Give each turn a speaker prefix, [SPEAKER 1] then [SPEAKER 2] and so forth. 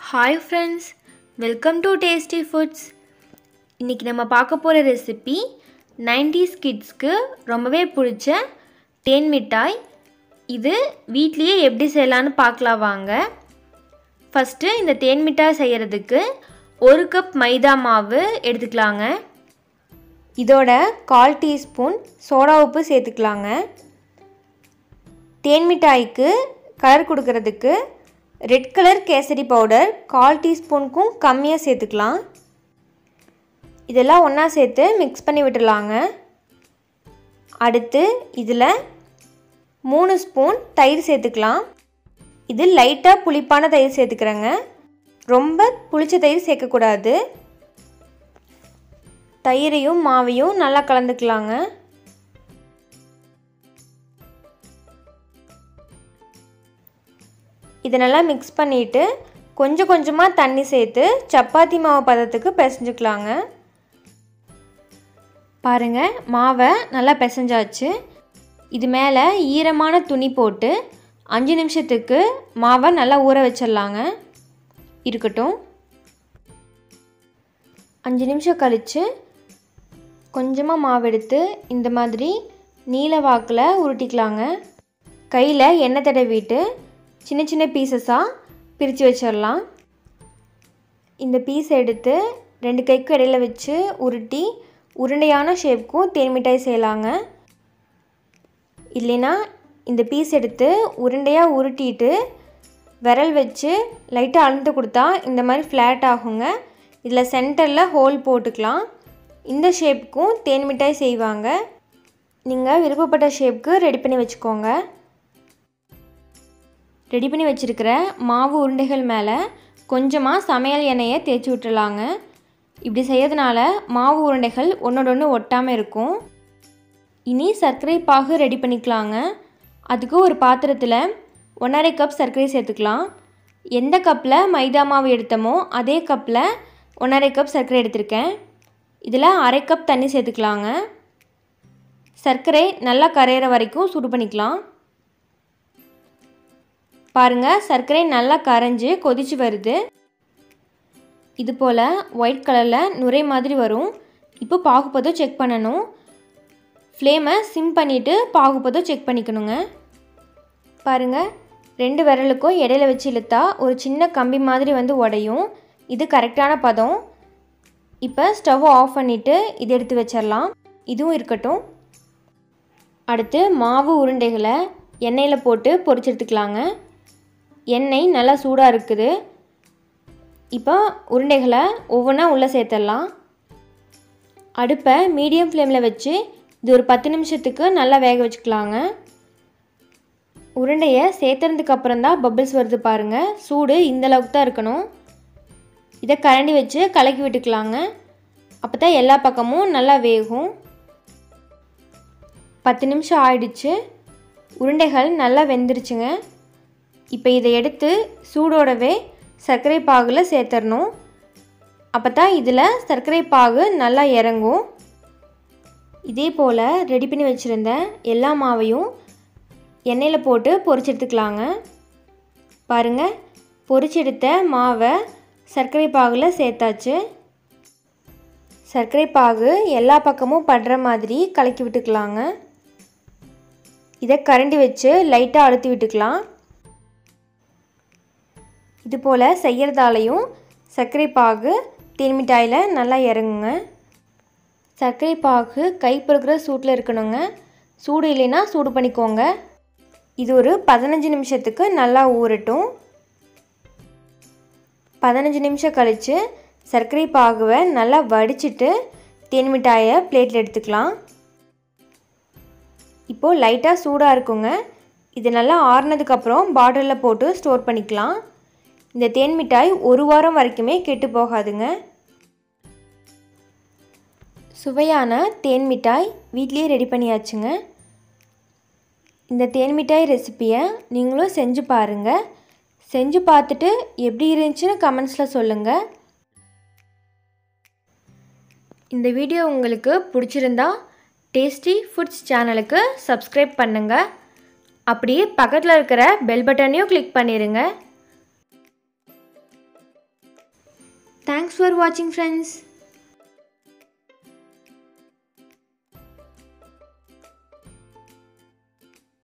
[SPEAKER 1] hi friends welcome to tasty foods இன்றைக்கி நம்ம பார்க்க போகிற ரெசிபி நைன்டிஸ் கிட்ஸ்க்கு ரொம்பவே பிடிச்ச தேன் மிட்டாய் இது வீட்லேயே எப்படி செய்யலான்னு பார்க்கலாம் வாங்க ஃபஸ்ட்டு இந்த தேன் மிட்டாய் செய்கிறதுக்கு ஒரு கப் மைதா மாவு எடுத்துக்கலாங்க இதோட கால் டீஸ்பூன் சோடா உப்பு சேர்த்துக்கலாங்க தேன் மிட்டாய்க்கு கலர் கொடுக்கறதுக்கு ரெட் கலர் கேசரி பவுடர் கால் டீஸ்பூனுக்கும் கம்மியாக சேர்த்துக்கலாம் இதெல்லாம் ஒன்றா சேர்த்து மிக்ஸ் பண்ணி விட்டுடலாங்க அடுத்து இதில் மூணு ஸ்பூன் தயிர் சேர்த்துக்கலாம் இது லைட்டாக புளிப்பான தயிர் சேர்த்துக்கிறேங்க ரொம்ப புளிச்ச தயிர் சேர்க்கக்கூடாது தயிரையும் மாவையும் நல்லா கலந்துக்கலாங்க இதை நல்லா மிக்ஸ் பண்ணிவிட்டு கொஞ்சம் கொஞ்சமாக தண்ணி சேர்த்து சப்பாத்தி மாவு பதத்துக்கு பிசைஞ்சுக்கலாங்க பாருங்கள் மாவை நல்லா பிசைஞ்சாச்சு இது மேலே ஈரமான துணி போட்டு அஞ்சு நிமிஷத்துக்கு மாவை நல்லா ஊற வச்சிடலாங்க இருக்கட்டும் அஞ்சு நிமிஷம் கழித்து கொஞ்சமாக மாவு எடுத்து இந்த மாதிரி நீல வாக்கில் உருட்டிக்கலாங்க கையில் எண்ணெய் தடவிட்டு சின்ன சின்ன பீசஸாக பிரித்து வச்சிடலாம் இந்த பீஸ் எடுத்து ரெண்டு கைக்கு இடையில வச்சு உருட்டி உருண்டையான ஷேப்க்கும் தேன் மிட்டாய் செய்யலாங்க இல்லைன்னா இந்த பீஸ் எடுத்து உருண்டையாக உருட்டிட்டு விரல் வச்சு லைட்டாக அழுந்து கொடுத்தா இந்த மாதிரி ஃப்ளாட் ஆகுங்க இதில் சென்டரில் ஹோல் போட்டுக்கலாம் இந்த ஷேப்புக்கும் தேன் மிட்டாய் செய்வாங்க நீங்கள் விருப்பப்பட்ட ஷேப்புக்கு ரெடி பண்ணி வச்சுக்கோங்க ரெடி பண்ணி வச்சுருக்கிற மாவு உருண்டைகள் மேலே கொஞ்சமாக சமையல் எண்ணெயை தேய்ச்சி விட்டுலாங்க இப்படி செய்யறதுனால மாவு உருண்டைகள் ஒன்றோட ஒன்று ஒட்டாமல் இருக்கும் இனி சர்க்கரை பாகு ரெடி பண்ணிக்கலாங்க அதுக்கு ஒரு பாத்திரத்தில் ஒன்றரை கப் சர்க்கரை சேர்த்துக்கலாம் எந்த கப்பில் மைதா மாவு எடுத்தோமோ அதே கப்பில் ஒன்றரை கப் சர்க்கரை எடுத்திருக்கேன் இதில் அரை கப் தண்ணி சேர்த்துக்கலாங்க சர்க்கரை நல்லா கரையிற வரைக்கும் சூடு பண்ணிக்கலாம் பாருங்கள் சர்க்கரை நல்லா கரைஞ்சி கொதிச்சு வருது இது போல் ஒயிட் கலரில் நுரை மாதிரி வரும் இப்போ பாகுபதம் செக் பண்ணணும் ஃப்ளேமை சிம் பண்ணிவிட்டு பாகுபதம் செக் பண்ணிக்கணுங்க பாருங்கள் ரெண்டு விரலுக்கும் இடையில வச்சு இழுத்தா ஒரு சின்ன கம்பி மாதிரி வந்து உடையும் இது கரெக்டான பதம் இப்போ ஸ்டவ்வை ஆஃப் பண்ணிவிட்டு இது எடுத்து வச்சிடலாம் இதுவும் இருக்கட்டும் அடுத்து மாவு உருண்டைகளை எண்ணெயில் போட்டு பொரிச்சு எடுத்துக்கலாங்க எண்ணெய் நல்லா சூடாக இருக்குது இப்போ உருண்டைகளை ஒவ்வொன்றா உள்ளே சேர்த்துடலாம் அடுப்பை மீடியம் ஃப்ளேமில் வச்சு இது ஒரு பத்து நிமிஷத்துக்கு நல்லா வேக வச்சுக்கலாங்க உருண்டையை சேர்த்துறதுக்கு அப்புறம் தான் பபிள்ஸ் வருது பாருங்கள் சூடு இந்தளவுக்கு தான் இருக்கணும் இதை கரண்டி வச்சு கலக்கி விட்டுக்கலாங்க அப்போ தான் எல்லா பக்கமும் நல்லா வேகும் பத்து நிமிஷம் ஆயிடுச்சு உருண்டைகள் நல்லா வெந்துருச்சுங்க இப்போ இதை எடுத்து சூடோடவே சர்க்கரை பாகில் சேர்த்துடணும் அப்போ தான் இதில் சர்க்கரை பாகு நல்லா இறங்கும் இதே போல் ரெடி பண்ணி வச்சுருந்த எல்லா மாவையும் எண்ணெயில் போட்டு பொரிச்சு எடுத்துக்கலாங்க பாருங்கள் பொரிச்செடுத்த மாவை சர்க்கரை பாகில் சேர்த்தாச்சு சர்க்கரை பாகு எல்லா பக்கமும் படுற மாதிரி கலக்கி விட்டுக்கலாங்க இதை கரண்டி வச்சு லைட்டாக அழுத்தி விட்டுக்கலாம் இது போல் செய்கிறதாலையும் சர்க்கரை பாகு தேன் மிட்டாயில் நல்லா இறங்குங்க சர்க்கரை பாகு கை பொறுக்கிற சூட்டில் இருக்கணுங்க சூடு இல்லைன்னா சூடு பண்ணிக்கோங்க இது ஒரு பதினஞ்சு நிமிஷத்துக்கு நல்லா ஊறட்டும் பதினஞ்சு நிமிஷம் கழித்து சர்க்கரை பாகுவை நல்லா வடிச்சிட்டு தேன் மிட்டாயை பிளேட்டில் எடுத்துக்கலாம் இப்போது லைட்டாக சூடாக இருக்குங்க இது நல்லா ஆறுனதுக்கப்புறம் பாட்டிலில் போட்டு ஸ்டோர் பண்ணிக்கலாம் இந்த தேன் மிட்டாய் ஒரு வாரம் வரைக்குமே கெட்டு போகாதுங்க சுவையான தேன் மிட்டாய் வீட்லேயே ரெடி பண்ணியாச்சுங்க இந்த தேன் மிட்டாய் ரெசிப்பியை நீங்களும் செஞ்சு பாருங்கள் செஞ்சு பார்த்துட்டு எப்படி இருந்துச்சுன்னு கமெண்ட்ஸில் சொல்லுங்கள் இந்த வீடியோ உங்களுக்கு பிடிச்சிருந்தா டேஸ்டி ஃபுட்ஸ் சேனலுக்கு சப்ஸ்கிரைப் பண்ணுங்கள் அப்படியே பக்கத்தில் இருக்கிற பெல் பட்டனையும் கிளிக் பண்ணிடுங்க தேங்க்ஸ் ஃபார் வாட்சிங் ஃப்ரெண்ட்ஸ்